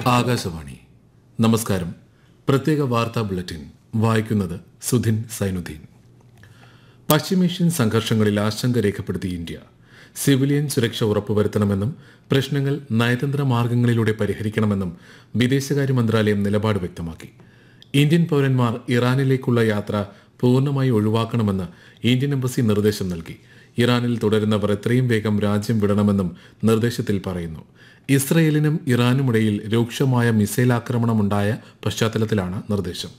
ആകാശവാണി നമസ്കാരം പ്രത്യേക വാർത്താ ബുള്ളറ്റിൻ വായിക്കുന്നത് സുധിൻ സൈനുദ്ദീൻ പശ്ചിമേഷ്യൻ സംഘർഷങ്ങളിൽ ആശങ്ക രേഖപ്പെടുത്തി ഇന്ത്യ സിവിലിയൻ സുരക്ഷ ഉറപ്പുവരുത്തണമെന്നും പ്രശ്നങ്ങൾ നയതന്ത്ര മാർഗങ്ങളിലൂടെ പരിഹരിക്കണമെന്നും വിദേശകാര്യ മന്ത്രാലയം നിലപാട് വ്യക്തമാക്കി ഇന്ത്യൻ പൗരന്മാർ ഇറാനിലേക്കുള്ള യാത്ര പൂർണ്ണമായി ഒഴിവാക്കണമെന്ന് ഇന്ത്യൻ എംബസി നിർദ്ദേശം നൽകി ഇറാനിൽ തുടരുന്നവർ എത്രയും വേഗം രാജ്യം വിടണമെന്നും നിർദ്ദേശത്തിൽ പറയുന്നു ഇസ്രയേലിനും ഇറാനുമിടയിൽ രൂക്ഷമായ മിസൈൽ ആക്രമണമുണ്ടായ പശ്ചാത്തലത്തിലാണ് നിർദ്ദേശം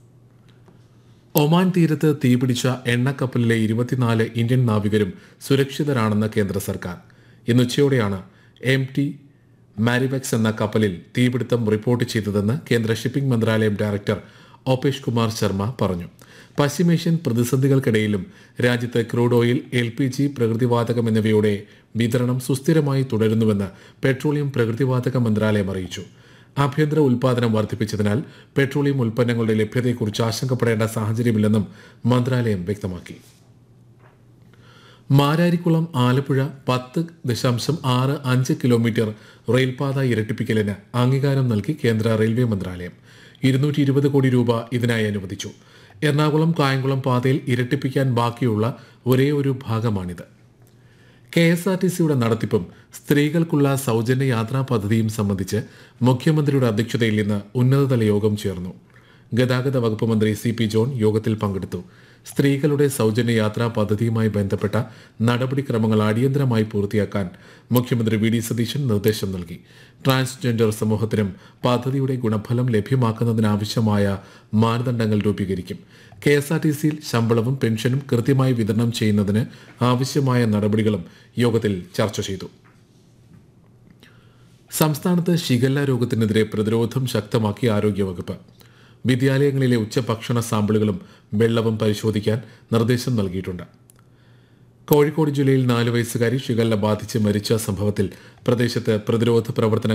ഒമാൻ തീരത്ത് തീപിടിച്ച എണ്ണക്കപ്പലിലെ ഇരുപത്തിനാല് ഇന്ത്യൻ നാവികരും സുരക്ഷിതരാണെന്ന് കേന്ദ്ര സർക്കാർ ഇന്ന് ഉച്ചയോടെയാണ് എം ടി മാരിവെക്സ് എന്ന കപ്പലിൽ തീപിടുത്തം റിപ്പോർട്ട് ചെയ്തതെന്ന് കേന്ദ്ര ഷിപ്പിംഗ് മന്ത്രാലയം ഡയറക്ടർ ഓപേഷ് കുമാർ ശർമ്മ പറഞ്ഞു പശ്ചിമേഷ്യൻ പ്രതിസന്ധികൾക്കിടയിലും രാജ്യത്ത് crude oil L P G പ്രകൃതിവാതകം എന്നിവയുടെ വിതരണം സുസ്ഥിരമായി തുടരുന്നുവെന്ന് പെട്രോളിയം പ്രകൃതിവാതക മന്ത്രാലയം അറിയിച്ചു ആഭ്യന്തര ഉൽപാദനം വർദ്ധിപ്പിച്ചതിനാൽ പെട്രോളിയം ഉൽപ്പന്നങ്ങളുടെ ലഭ്യതയെക്കുറിച്ച് ആശങ്കപ്പെടേണ്ട സാഹചര്യമില്ലെന്നും മന്ത്രാലയം വ്യക്തമാക്കി മാരാരിക്കുളം ആലപ്പുഴ പത്ത് ദശാംശം ആറ് അഞ്ച് കിലോമീറ്റർ റെയിൽപാത ഇരട്ടിപ്പിക്കലിന് അംഗീകാരം നൽകി കേന്ദ്ര റെയിൽവേ മന്ത്രാലയം ഇരുന്നൂറ്റി ഇരുപത് കോടി രൂപ ഇതിനായി അനുവദിച്ചു എറണാകുളം കായംകുളം പാതയിൽ ഇരട്ടിപ്പിക്കാൻ ബാക്കിയുള്ള ഒരേ ഒരു ഭാഗമാണിത് കെ എസ് ആർ ടി സിയുടെ നടത്തിപ്പും സ്ത്രീകൾക്കുള്ള സൗജന്യ യാത്രാ പദ്ധതിയും സംബന്ധിച്ച് മുഖ്യമന്ത്രിയുടെ അധ്യക്ഷതയിൽ ഇന്ന് ഉന്നതതല യോഗം ചേർന്നു ഗതാഗത വകുപ്പ് മന്ത്രി സി പി ജോൺ യോഗത്തിൽ പങ്കെടുത്തു സ്ത്രീകളുടെ സൗജന്യ യാത്രാ പദ്ധതിയുമായി ബന്ധപ്പെട്ട നടപടിക്രമങ്ങൾ അടിയന്തരമായി പൂർത്തിയാക്കാൻ മുഖ്യമന്ത്രി വി ഡി സതീശൻ നിർദ്ദേശം നൽകി ട്രാൻസ്ജെൻഡർ സമൂഹത്തിനും പദ്ധതിയുടെ ഗുണഫലം ലഭ്യമാക്കുന്നതിനാവശ്യമായ മാനദണ്ഡങ്ങൾ രൂപീകരിക്കും കെ എസ് ആർ ടി സിയിൽ ശമ്പളവും പെൻഷനും കൃത്യമായി വിതരണം ചെയ്യുന്നതിന് ആവശ്യമായ നടപടികളും യോഗത്തിൽ ചർച്ച ചെയ്തു സംസ്ഥാനത്ത് ഷിഗല്ല രോഗത്തിനെതിരെ പ്രതിരോധം ശക്തമാക്കി ആരോഗ്യവകുപ്പ് വിദ്യാലയങ്ങളിലെ ഉച്ചഭക്ഷണ സാമ്പിളുകളും വെള്ളവും പരിശോധിക്കാൻ നിർദ്ദേശം നൽകിയിട്ടുണ്ട് കോഴിക്കോട് ജില്ലയിൽ നാല് വയസ്സുകാരി ഷിഗല്ല ബാധിച്ച് മരിച്ച സംഭവത്തിൽ പ്രദേശത്ത് പ്രതിരോധ പ്രവർത്തനങ്ങൾ